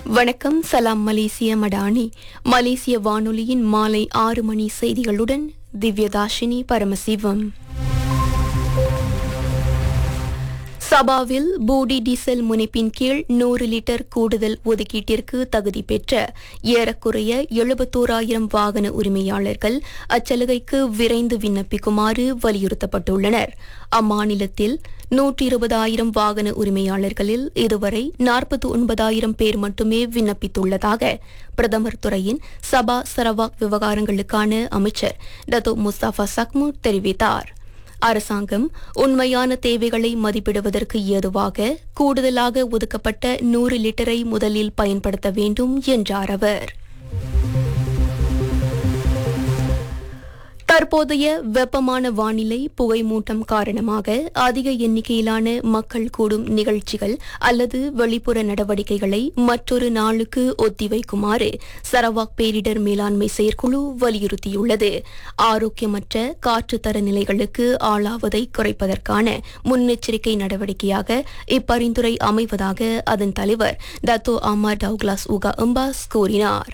வணக்கம் சலாம் மலேசிய மடானி மலேசிய வானொலியின் மாலை ஆறு மணி செய்திகளுடன் திவ்யதாஷினி பரமசிவம் சபாவில் போடி டீசல் முனைப்பின் கீழ் நூறு லிட்டர் கூடுதல் ஒதுக்கீட்டிற்கு தகுதி பெற்ற ஏறக்குறைய எழுபத்தோராயிரம் வாகன உரிமையாளர்கள் அச்சலுகைக்கு விரைந்து விண்ணப்பிக்குமாறு வலியுறுத்தப்பட்டுள்ளனர் அம்மாநிலத்தில் நூற்றி இருபதாயிரம் வாகன உரிமையாளர்களில் இதுவரை நாற்பத்தி ஒன்பதாயிரம் பேர் மட்டுமே விண்ணப்பித்துள்ளதாக பிரதமர் துறையின் சபா சரவாக் விவகாரங்களுக்கான அமைச்சர் டத்தோ முஸ்தபா சக்மு தெரிவித்தார் அரசாங்கம் உண்மையான தேவைகளை மதிப்பிடுவதற்கு ஏதுவாக கூடுதலாக ஒதுக்கப்பட்ட நூறு லிட்டரை முதலில் பயன்படுத்த வேண்டும் என்றார் அவர் தற்போதைய வெப்பமான வானிலை புகைமூட்டம் காரணமாக அதிக எண்ணிக்கையிலான மக்கள் கூடும் நிகழ்ச்சிகள் அல்லது வெளிப்புற நடவடிக்கைகளை மற்றொரு நாளுக்கு ஒத்திவைக்குமாறு சரவாக் பேரிடர் மேலாண்மை செயற்குழு வலியுறுத்தியுள்ளது ஆரோக்கியமற்ற காற்று தர நிலைகளுக்கு ஆளாவதை குறைப்பதற்கான முன்னெச்சரிக்கை நடவடிக்கையாக இப்பரிந்துரை அமைவதாக அதன் தலைவர் Datuk Amar Douglas Uggah Embas கூறினார்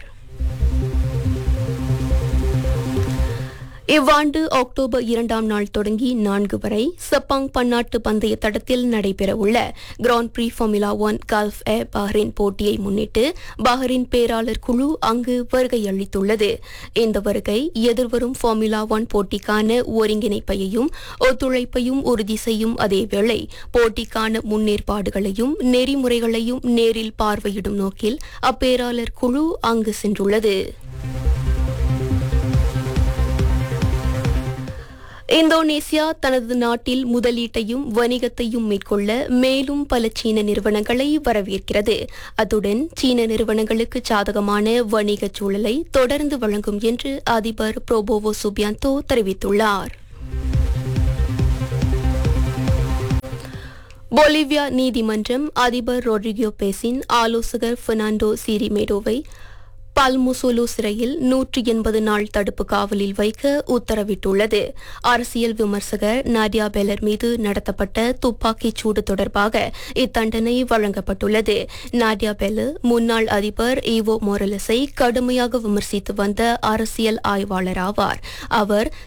இவ்வாண்டு அக்டோபர் இரண்டாம் நாள் தொடங்கி நான்கு வரை சப்பாங் பன்னாட்டு பந்தய தடத்தில் நடைபெறவுள்ள grand prix Formula One Gulf Air Bahrain போட்டியை முன்னிட்டு பஹ்ரைன் பேராளர் குழு அங்கு வருகை அளித்துள்ளது இந்த வருகை எதிர்வரும் ஃபார்முலா ஒன் போட்டிக்கான ஒருங்கிணைப்பையும் ஒத்துழைப்பையும் உறுதி செய்யும் அதேவேளை போட்டிக்கான முன்னேற்பாடுகளையும் நெறிமுறைகளையும் நேரில் பார்வையிடும் நோக்கில் அப்பேராளர் குழு அங்கு சென்றுள்ளது இந்தோனேசியா தனது நாட்டில் முதலீட்டையும் வணிகத்தையும் மேற்கொள்ள மேலும் பல சீன நிறுவனங்களை வரவேற்கிறது அத்துடன் சீன நிறுவனங்களுக்கு சாதகமான வணிகச் சூழலை தொடர்ந்து வழங்கும் என்று அதிபர் புரோபோவோ சுபியாந்தோ தெரிவித்துள்ளார் பொலிவியா நீதிமன்றம் அதிபர் ரொட்ரிகோ பேசின் ஆலோசகர் பெர்னாண்டோ சிரிமேடோவை பல்முசோலோ சிறையில் நூற்றி எண்பது நாள் தடுப்பு காவலில் வைக்க உத்தரவிட்டுள்ளது அரசியல் விமர்சகர் நாடியா பெலர் மீது நடத்தப்பட்ட துப்பாக்கிச் சூடு தொடர்பாக இத்தண்டனை வழங்கப்பட்டுள்ளது நாடியா பெலர் முன்னாள் அதிபர் ஈவோ மொரலஸை கடுமையாக விமர்சித்து வந்த அரசியல் ஆய்வாளர் ஆவார் அவர்